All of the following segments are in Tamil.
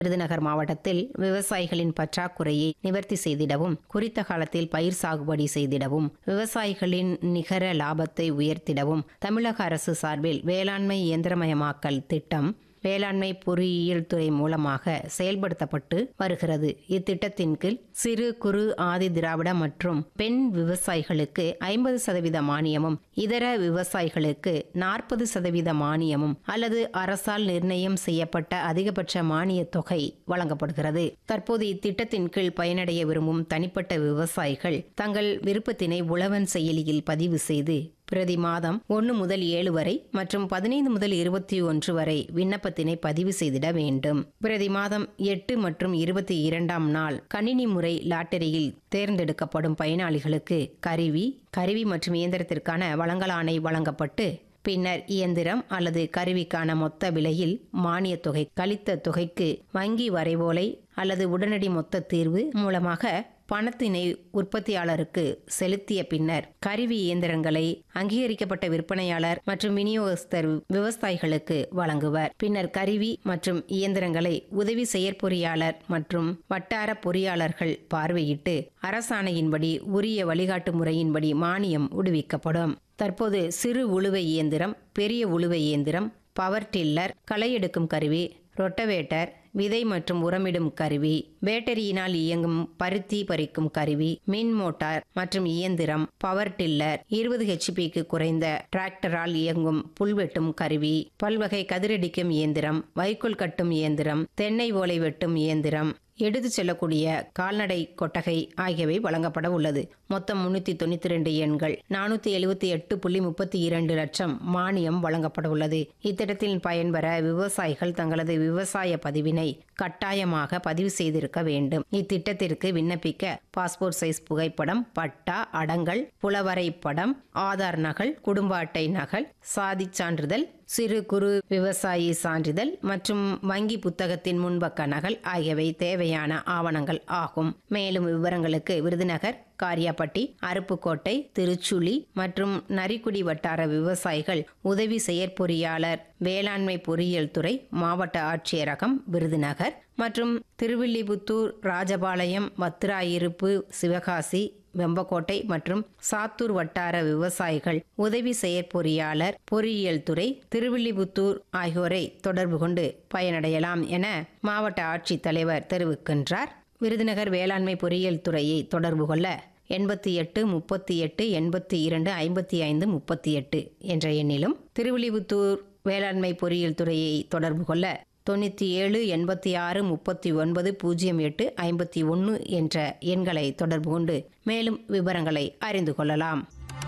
விருதுநகர் மாவட்டத்தில் விவசாயிகளின் பற்றாக்குறையை நிவர்த்தி செய்திடவும் குறித்த காலத்தில் பயிர் சாகுபடி செய்திடவும் விவசாயிகளின் நிகர லாபத்தை உயர்த்திடவும் தமிழக அரசு சார்பில் வேளாண்மை இயந்திரமயமாக்கல் திட்டம் வேளாண்மை பொறியியல் துறை மூலமாக செயல்படுத்தப்பட்டு வருகிறது இத்திட்டத்தின் கீழ் சிறு குறு ஆதி திராவிட மற்றும் பெண் விவசாயிகளுக்கு ஐம்பது சதவீத மானியமும் இதர விவசாயிகளுக்கு நாற்பது சதவீத மானியமும் அல்லது அரசால் நிர்ணயம் செய்யப்பட்ட அதிகபட்ச மானிய தொகை வழங்கப்படுகிறது தற்போது இத்திட்டத்தின் கீழ் பயனடைய விரும்பும் தனிப்பட்ட விவசாயிகள் தங்கள் விருப்பத்தினை உழவன் செயலியில் பதிவு செய்து பிரதி மாதம் ஒன்று முதல் ஏழு வரை மற்றும் பதினைந்து முதல் இருபத்தி ஒன்று வரை விண்ணப்பத்தினை பதிவு செய்திட வேண்டும் பிரதி மாதம் எட்டு மற்றும் இருபத்தி இரண்டாம் நாள் கணினி முறை லாட்டரியில் தேர்ந்தெடுக்கப்படும் பயனாளிகளுக்கு கருவி கருவி மற்றும் இயந்திரத்திற்கான வழங்கலாணை வழங்கப்பட்டு பின்னர் இயந்திரம் அல்லது கருவிக்கான மொத்த விலையில் மானியத் தொகை கழித்த தொகைக்கு வங்கி வரைவோலை அல்லது உடனடி மொத்த தீர்வு மூலமாக பணத்தினை உற்பத்தியாளருக்கு செலுத்திய பின்னர் கருவி இயந்திரங்களை அங்கீகரிக்கப்பட்ட விற்பனையாளர் மற்றும் விநியோகஸ்தர் விவசாயிகளுக்கு வழங்குவர் பின்னர் கருவி மற்றும் இயந்திரங்களை உதவி செயற்பொறியாளர் மற்றும் வட்டார பொறியாளர்கள் பார்வையிட்டு அரசாணையின்படி உரிய வழிகாட்டு முறையின்படி மானியம் விடுவிக்கப்படும் தற்போது சிறு உழுவை இயந்திரம் பெரிய உழுவை இயந்திரம் பவர் டில்லர் களை எடுக்கும் கருவி ரொட்டவேட்டர் விதை மற்றும் உரமிடும் கருவி பேட்டரியினால் இயங்கும் பருத்தி பறிக்கும் கருவி மின் மோட்டார் மற்றும் இயந்திரம் பவர் டில்லர் இருபது ஹெச்பிக்கு குறைந்த டிராக்டரால் இயங்கும் புல்வெட்டும் கருவி பல்வகை கதிரடிக்கும் இயந்திரம் வைக்கோல் கட்டும் இயந்திரம் தென்னை ஓலை வெட்டும் இயந்திரம் எடுத்து செல்லக்கூடிய கால்நடை கொட்டகை ஆகியவை வழங்கப்பட உள்ளது மொத்தம் முன்னூத்தி தொண்ணூத்தி ரெண்டு எண்கள் நானூத்தி எழுபத்தி எட்டு புள்ளி முப்பத்தி இரண்டு லட்சம் மானியம் வழங்கப்பட உள்ளது இத்திட்டத்தில் பயன்பெற விவசாயிகள் தங்களது விவசாய பதிவினை கட்டாயமாக பதிவு செய்திருக்க வேண்டும் இத்திட்டத்திற்கு விண்ணப்பிக்க பாஸ்போர்ட் சைஸ் புகைப்படம் பட்டா அடங்கல் புலவரை படம் ஆதார் நகல் குடும்ப அட்டை நகல் சாதி சான்றிதழ் சிறு குறு விவசாயி சான்றிதழ் மற்றும் வங்கி புத்தகத்தின் முன்பக்க நகல் ஆகியவை தேவையான ஆவணங்கள் ஆகும் மேலும் விவரங்களுக்கு விருதுநகர் காரியாப்பட்டி அருப்புக்கோட்டை திருச்சுழி மற்றும் நரிக்குடி வட்டார விவசாயிகள் உதவி செயற்பொறியாளர் வேளாண்மை பொறியியல் துறை மாவட்ட ஆட்சியரகம் விருதுநகர் மற்றும் திருவில்லிபுத்தூர் ராஜபாளையம் வத்திராயிருப்பு சிவகாசி வெம்பக்கோட்டை மற்றும் சாத்தூர் வட்டார விவசாயிகள் உதவி செயற்பொறியாளர் பொறியியல் துறை திருவில்லிபுத்தூர் ஆகியோரை தொடர்பு கொண்டு பயனடையலாம் என மாவட்ட ஆட்சித்தலைவர் தெரிவிக்கின்றார் விருதுநகர் வேளாண்மை பொறியியல் துறையை தொடர்பு கொள்ள எண்பத்தி எட்டு முப்பத்தி எட்டு எண்பத்தி இரண்டு ஐம்பத்தி ஐந்து முப்பத்தி எட்டு என்ற எண்ணிலும் திருவில்லிபுத்தூர் வேளாண்மை பொறியியல் துறையை தொடர்பு கொள்ள தொண்ணூற்றி ஏழு எண்பத்தி ஆறு முப்பத்தி ஒன்பது பூஜ்ஜியம் எட்டு ஐம்பத்தி ஒன்று என்ற எண்களை தொடர்பு கொண்டு மேலும் விவரங்களை அறிந்து கொள்ளலாம்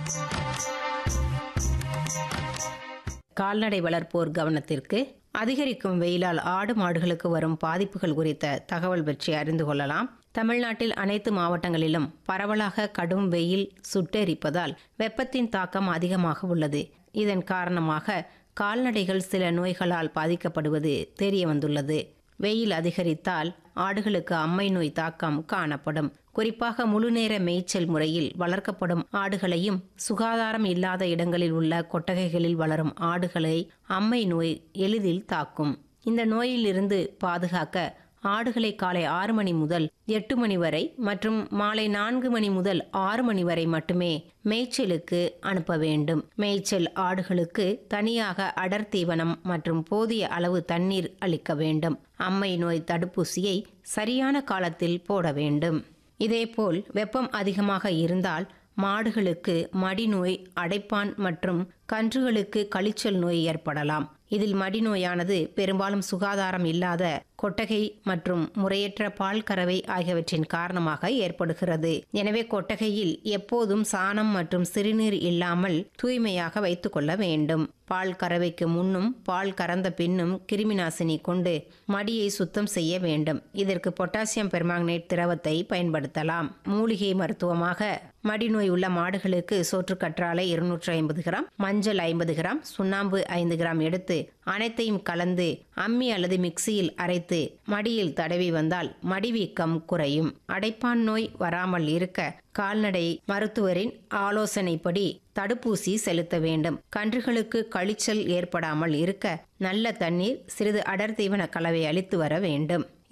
கால்நடை வளர்ப்போர் கவனத்திற்கு அதிகரிக்கும் வெயிலால் ஆடு மாடுகளுக்கு வரும் பாதிப்புகள் குறித்த தகவல் பற்றி அறிந்து கொள்ளலாம் தமிழ்நாட்டில் அனைத்து மாவட்டங்களிலும் பரவலாக கடும் வெயில் சுட்டெரிப்பதால் வெப்பத்தின் தாக்கம் அதிகமாக உள்ளது இதன் காரணமாக கால்நடைகள் சில நோய்களால் பாதிக்கப்படுவது தெரிய வந்துள்ளது வெயில் அதிகரித்தால் ஆடுகளுக்கு அம்மை நோய் தாக்கம் காணப்படும் குறிப்பாக முழுநேர மேய்ச்சல் முறையில் வளர்க்கப்படும் ஆடுகளையும் சுகாதாரம் இல்லாத இடங்களில் உள்ள கொட்டகைகளில் வளரும் ஆடுகளை அம்மை நோய் எளிதில் தாக்கும் இந்த நோயிலிருந்து பாதுகாக்க ஆடுகளை காலை ஆறு மணி முதல் எட்டு மணி வரை மற்றும் மாலை நான்கு மணி முதல் ஆறு மணி வரை மட்டுமே மேய்ச்சலுக்கு அனுப்ப வேண்டும் மேய்ச்சல் ஆடுகளுக்கு தனியாக அடர் தீவனம் மற்றும் போதிய அளவு தண்ணீர் அளிக்க வேண்டும் அம்மை நோய் தடுப்பூசியை சரியான காலத்தில் போட வேண்டும் இதேபோல் வெப்பம் அதிகமாக இருந்தால் மாடுகளுக்கு மடிநோய் அடைப்பான் மற்றும் கன்றுகளுக்கு கழிச்சல் நோய் ஏற்படலாம் இதில் மடிநோயானது பெரும்பாலும் சுகாதாரம் இல்லாத கொட்டகை மற்றும் முறையற்ற பால் கறவை ஆகியவற்றின் காரணமாக ஏற்படுகிறது எனவே கொட்டகையில் எப்போதும் சாணம் மற்றும் சிறுநீர் இல்லாமல் தூய்மையாக வைத்துக் கொள்ள வேண்டும் பால் கறவைக்கு முன்னும் பால் கறந்த பின்னும் கிருமிநாசினி கொண்டு மடியை சுத்தம் செய்ய வேண்டும் இதற்கு பொட்டாசியம் பெர்மாங்கனேட் திரவத்தை பயன்படுத்தலாம் மூலிகை மருத்துவமாக மடிநோய் உள்ள மாடுகளுக்கு சோற்றுக்கற்றாழை இருநூற்றி ஐம்பது கிராம் மஞ்சள் ஐம்பது கிராம் சுண்ணாம்பு ஐந்து கிராம் எடுத்து அனைத்தையும் கலந்து அம்மி அல்லது மிக்சியில் அரைத்து மடியில் தடவி வந்தால் மடிவீக்கம் குறையும் அடைப்பான் நோய் வராமல் இருக்க கால்நடை மருத்துவரின் ஆலோசனைப்படி தடுப்பூசி செலுத்த வேண்டும் கன்றுகளுக்கு கழிச்சல் ஏற்படாமல் இருக்க நல்ல தண்ணீர் சிறிது அடர் தீவன கலவை அளித்து வர வேண்டும்